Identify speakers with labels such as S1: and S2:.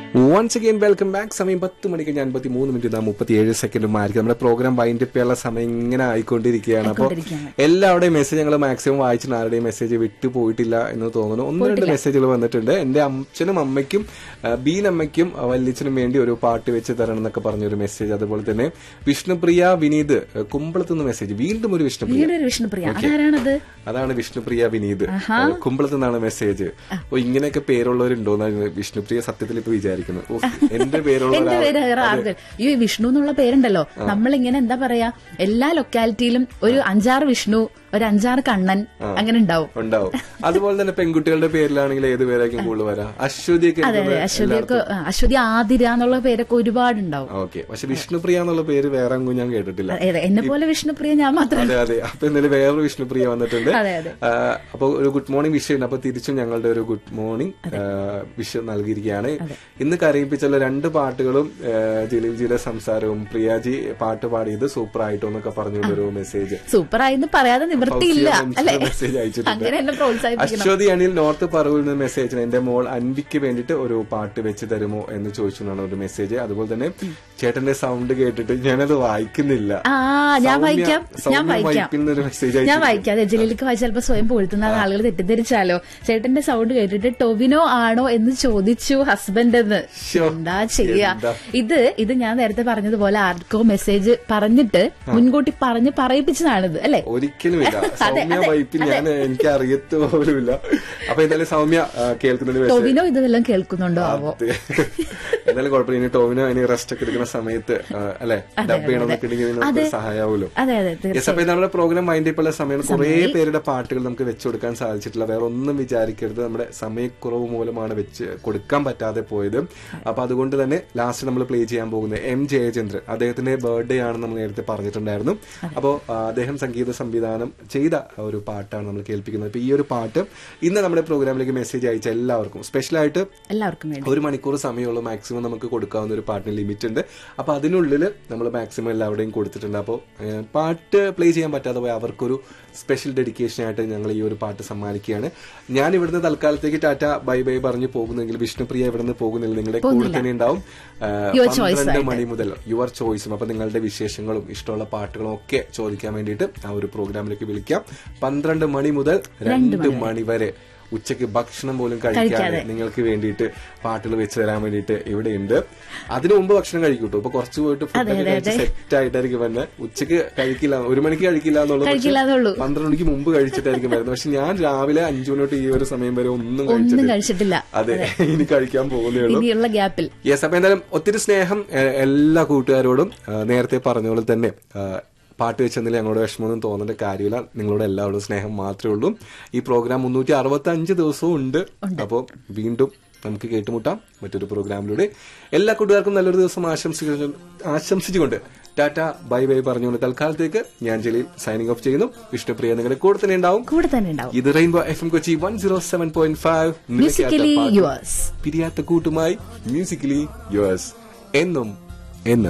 S1: Once again welcome back സമയം പത്ത് മണിക്ക് ഞാൻ അൻപത്തി മൂന്ന് മിനിറ്റ് മുപ്പത്തി ഏഴ് സെക്കൻഡും ആയിരിക്കും നമ്മുടെ പ്രോഗ്രാം വൈൻഡ് അപ്പ് ചെയ്യാനുള്ള സമയം ഇങ്ങനെ ആയിക്കൊണ്ടിരിക്കുകയാണ് അപ്പോൾ
S2: ആയിക്കൊണ്ടിരിക്കുകയാണ്.
S1: എല്ലാവരുടെയും മെസ്സേജ് ഞങ്ങൾ മാക്സിമം വായിച്ചിട്ട് ആരുടെയും മെസ്സേജ് വിട്ടു പോയിട്ടില്ല എന്ന് തോന്നുന്നു ഒന്ന് രണ്ട് മെസ്സേജുകൾ വന്നിട്ടുണ്ട് എന്റെ അച്ഛനും അമ്മയ്ക്കും ആ, ബീനമ്മയ്ക്കും ആ, വല്യച്ഛനും വേണ്ടി ഒരു പാട്ട് വെച്ച് തരണം എന്നൊക്കെ പറഞ്ഞൊരു മെസ്സേജ് അതുപോലെ തന്നെ വിഷ്ണുപ്രിയ വിനീത് ആ, കുമ്പളത്തുനിന്ന് മെസ്സേജ് വീണ്ടും ഒരു വിഷ്ണുപ്രിയ
S2: വീണ്ടും ഒരു വിഷ്ണുപ്രിയ അതാരാണത്
S1: അതാണ് വിഷ്ണുപ്രിയ വിനീത് കുമ്പളത്ത് നിന്നാണ് മെസ്സേജ് ഓ ഇങ്ങനെയൊക്കെ പേരുള്ളവരുണ്ടോന്നാണ് വിഷ്ണുപ്രിയ സത്യത്തിൽ ഇപ്പൊ വിചാരിക്കുന്നത് ഓ, എന്റെ പേരുള്ള
S2: എന്റെ
S1: ഒരാൾ
S2: പേര് വേറെ ആർക്ക് ഈ വിഷ്ണു എന്നുള്ള പേരുണ്ടല്ലോ നമ്മളിങ്ങനെ എന്താ പറയാ എല്ലാ ലൊക്കാലിറ്റിയിലും ഒരു അഞ്ചാറ് വിഷ്ണു ഒരു അഞ്ചാറ് കണ്ണൻ അങ്ങനെ ഉണ്ടാവും
S1: ഉണ്ടാവും അതുപോലെ തന്നെ പെൺകുട്ടികളുടെ പേരിലാണെങ്കിൽ ഏത് പേരായിരിക്കും കൂടുതൽ വരാം അശ്വതിയൊക്കെ
S2: അതെ അതെ അശ്വതിയൊക്കെ ആ, അശ്വതി ആതിര എന്നുള്ള പേരൊക്കെ ഒരുപാടുണ്ടാവും
S1: ഓക്കെ പക്ഷെ വിഷ്ണുപ്രിയ എന്നുള്ള പേര് വേറെ അങ്ങും ഞാൻ കേട്ടിട്ടില്ല
S2: അതെ, എന്നെ പോലെ വിഷ്ണുപ്രിയ ഞാൻ മാത്രം
S1: അതെ അതെ അപ്പൊ എന്തായാലും വേറൊരു വിഷ്ണുപ്രിയ വന്നിട്ടുണ്ട്
S2: അതെ, അതെ.
S1: ആ, അപ്പൊ ഒരു ഗുഡ് മോർണിംഗ് വിഷ് ഉണ്ട് അപ്പൊ തിരിച്ചും ഞങ്ങളുടെ ഒരു ഗുഡ് മോർണിംഗ് വിഷ് നൽകിയിരിക്കുകയാണ് ഇന്ന് കരയിപ്പിച്ചുള്ള രണ്ട് പാട്ടുകളും ആ, ജലീൽ ജിയുടെ സംസാരവും പ്രിയാജി പാട്ട് പാടിയത് സൂപ്പർ ആയിട്ടോ എന്നൊക്കെ പറഞ്ഞുകൊണ്ടൊരു മെസ്സേജ്
S2: സൂപ്പർ ആയിന്ന് പറയാതെ നിവൃത്തിയില്ല അല്ലെ
S1: മെസ്സേജ് അയച്ചിട്ടുണ്ട്
S2: അങ്ങനെ എന്നെ പ്രോത്സാഹിപ്പിക്കണം
S1: അശ്വതി അണിൽ നോർത്ത് പറവിൽ നിന്ന് മെസ്സേജ് എന്റെ മോൾ അൻവിക്ക് വേണ്ടിയിട്ട് ഒരു പാട്ട് വെച്ച് തരുമോ എന്ന് ചോദിച്ചുകൊണ്ടാണ് ഒരു മെസ്സേജ് അതുപോലെ തന്നെ ചേട്ടന്റെ സൗണ്ട് കേട്ടിട്ട് ഞാനത് വായിക്കുന്നില്ല
S2: ആ ഞാൻ
S1: സൗമ്യ-
S2: വായിക്കാം
S1: സൗമ്യ
S2: ഞാൻ വായിക്കാം
S1: വൈപ്പിൽ നിന്നൊരു മെസ്സേജ്
S2: ഞാൻ
S1: അയച്ചിട്ടുണ്ട്.
S2: വായിക്കാം അതെ ജലീലിക്ക് വായിച്ച ചിലപ്പോ സ്വയം പൊഴുത്തുന്ന ആളുകൾ തെറ്റിദ്ധരിച്ചാലോ ചേട്ടന്റെ സൗണ്ട് കേട്ടിട്ട് ടൊവിനോ ആണോ എന്ന് ചോദിച്ചു ഹസ്ബൻഡ് എന്ന്
S1: ശ്ശോ,
S2: എന്താ ചെയ്യാ
S1: എന്താ?
S2: ഇത് ഇത് ഞാൻ നേരത്തെ പറഞ്ഞതുപോലെ ആർക്കോ മെസ്സേജ് പറഞ്ഞിട്ട് മുൻകൂട്ടി പറഞ്ഞ് പറയിപ്പിച്ചതാണിത് അല്ലെ
S1: ഒരിക്കലുമില്ല
S2: അതെ,
S1: സൗമ്യ
S2: അതെ,
S1: വൈപ്പിൽ ഞാൻ എനിക്ക് അറിയത്ത് പോലുമില്ല അപ്പൊ എന്തായാലും സൗമ്യ ആ, കേൾക്കുന്ന ഒരു മെസ്സേജ്
S2: ടൊവിനോ ഇതെല്ലാം കേൾക്കുന്നുണ്ടോ ആവോ
S1: അതെ. എന്തായാലും കുഴപ്പമില്ല ഇനി ടോവിനോ ഇനി റെസ്റ്റ് ഒക്കെ എടുക്കുന്ന സമയത്ത് ആ, അല്ലെ ഡബ് ചെയ്യണമെന്നൊക്കെ ഉണ്ടെങ്കിൽ നമുക്ക് സഹായാവുമല്ലോ
S2: അതെ അതെ
S1: യെസ് അപ്പൊ ഇത് നമ്മുടെ പ്രോഗ്രാം മൈൻഡ് ഉള്ള സമയം കുറെ പേരുടെ പാട്ടുകൾ നമുക്ക് വെച്ചു കൊടുക്കാൻ സാധിച്ചിട്ടില്ല വേറെ ഒന്നും വിചാരിക്കരുത് നമ്മുടെ സമയക്കുറവ് മൂലമാണ് വെച്ച് കൊടുക്കാൻ പറ്റാതെ പോയത് അപ്പൊ അതുകൊണ്ട് തന്നെ ലാസ്റ്റ് നമ്മൾ പ്ലേ ചെയ്യാൻ പോകുന്നത് എം ജയചന്ദ്രൻ അദ്ദേഹത്തിന്റെ ബർത്ത്ഡേ ആണെന്ന് നമ്മൾ നേരത്തെ പറഞ്ഞിട്ടുണ്ടായിരുന്നു അപ്പോൾ അദ്ദേഹം സംഗീത സംവിധാനം ചെയ്ത ഒരു പാട്ടാണ് നമ്മൾ കേൾപ്പിക്കുന്നത് അപ്പൊ ഈ ഒരു പാട്ട് ഇന്ന് നമ്മുടെ പ്രോഗ്രാമിലേക്ക് മെസ്സേജ് അയച്ച എല്ലാവർക്കും സ്പെഷ്യലായിട്ട്
S2: എല്ലാവർക്കും വേണ്ടി
S1: ഒരു മണിക്കൂർ സമയമുള്ളൂ മാക്സിമം നമുക്ക് കൊടുക്കാവുന്ന ഒരു പാട്ടിന് ലിമിറ്റ് ഉണ്ട് അപ്പൊ അതിനുള്ളിൽ നമ്മൾ മാക്സിമം എല്ലാവരുടെയും കൊടുത്തിട്ടുണ്ട് അപ്പോൾ പാട്ട് പ്ലേ ചെയ്യാൻ പറ്റാതെ പോയ അവർക്കൊരു സ്പെഷ്യൽ ഡെഡിക്കേഷൻ ആയിട്ട് ഞങ്ങൾ ഈ ഒരു പാട്ട് സമ്മാനിക്കുകയാണ് ഞാൻ ഇവിടുന്ന് തൽക്കാലത്തേക്ക് ടാറ്റ ബൈ ബൈ പറഞ്ഞ് പോകുന്നെങ്കിൽ വിഷ്ണുപ്രിയ ഇവിടുന്ന് പോകുന്നില്ല നിങ്ങളുടെ കൂടെ തന്നെ ഉണ്ടാവും ആ,
S2: Your choice
S1: പന്ത്രണ്ട് മണി മുതൽ യുവർ ചോയ്സും അപ്പൊ നിങ്ങളുടെ വിശേഷങ്ങളും ഇഷ്ടമുള്ള പാട്ടുകളും ഒക്കെ ചോദിക്കാൻ വേണ്ടിയിട്ട് ആ ഒരു പ്രോഗ്രാമിലേക്ക് വിളിക്കാം പന്ത്രണ്ട് മണി മുതൽ രണ്ട് മണി വരെ ഉച്ചയ്ക്ക് ഭക്ഷണം പോലും കഴിക്കാതെ നിങ്ങൾക്ക് വേണ്ടിയിട്ട് പാട്ടുകൾ വെച്ച് തരാൻ വേണ്ടിയിട്ട് ഇവിടെയുണ്ട് അതിനു മുമ്പ് ഭക്ഷണം കഴിക്കൂട്ടോ ഇപ്പൊ കുറച്ച് പോയിട്ട് ഫുഡൊക്കെ കഴിച്ച് സെറ്റ് ആയിട്ടായിരിക്കും വന്നെ ഉച്ചയ്ക്ക് കഴിക്കില്ല ഒരു മണിക്ക് കഴിക്കില്ല എന്നുള്ളത് പക്ഷെ
S2: കഴിക്കില്ലാന്നുള്ളൂ
S1: പന്ത്രണ്ട് മണിക്ക് മുമ്പ് കഴിച്ചിട്ടായിരിക്കും വരുന്നത് പക്ഷെ ഞാൻ രാവിലെ അഞ്ചു മണി തൊട്ട് ഈ ഒരു സമയം വരെ ഒന്നും
S2: ഒന്നും
S1: കഴിച്ചിട്ടില്ല
S2: കഴിച്ചിട്ടില്ല
S1: അതെ ഇനി കഴിക്കാൻ പോകുന്നേ ഉള്ളൂ
S2: ഇനിയുള്ള ഗ്യാപ്പിൽ
S1: യെസ് അപ്പൊ എന്തായാലും ഒത്തിരി സ്നേഹം എ- എല്ലാ കൂട്ടുകാരോടും ആ, നേരത്തെ പറഞ്ഞ പോലെ തന്നെ ആ, പാട്ട് വെച്ചെന്നില്ല ഞങ്ങളോട് വിഷമമൊന്നും തോന്നേണ്ട കാര്യമില്ല നിങ്ങളോട് എല്ലാവരോടും സ്നേഹം മാത്രമേ ഉള്ളൂ ഈ പ്രോഗ്രാം മുന്നൂറ്റി അറുപത്തി അഞ്ച് ദിവസവും ഉണ്ട് അപ്പോൾ വീണ്ടും നമുക്ക് കേട്ടുമുട്ടാം മറ്റൊരു പ്രോഗ്രാമിലൂടെ എല്ലാ കൂട്ടുകാർക്കും നല്ലൊരു ദിവസം ആശംസിച്ചു ആശംസിച്ചുകൊണ്ട് ടാറ്റ ബൈ ബൈ പറഞ്ഞുകൊണ്ട് തൽക്കാലത്തേക്ക് ഞാൻ ജലീൽ സൈനിങ് ഓഫ് ചെയ്യുന്നു വിഷ്ണുപ്രിയ നിങ്ങളുടെ കൂടെ തന്നെ ഉണ്ടാവും
S2: കൂടെ തന്നെ ഉണ്ടാവും
S1: ഇത് rainbow F M Kochi one zero seven point five
S2: musically yours
S1: പിരിയാത്ത കൂട്ടുമായി മ്യൂസിക്കലി യുവേഴ്സ് എന്നും എന്നും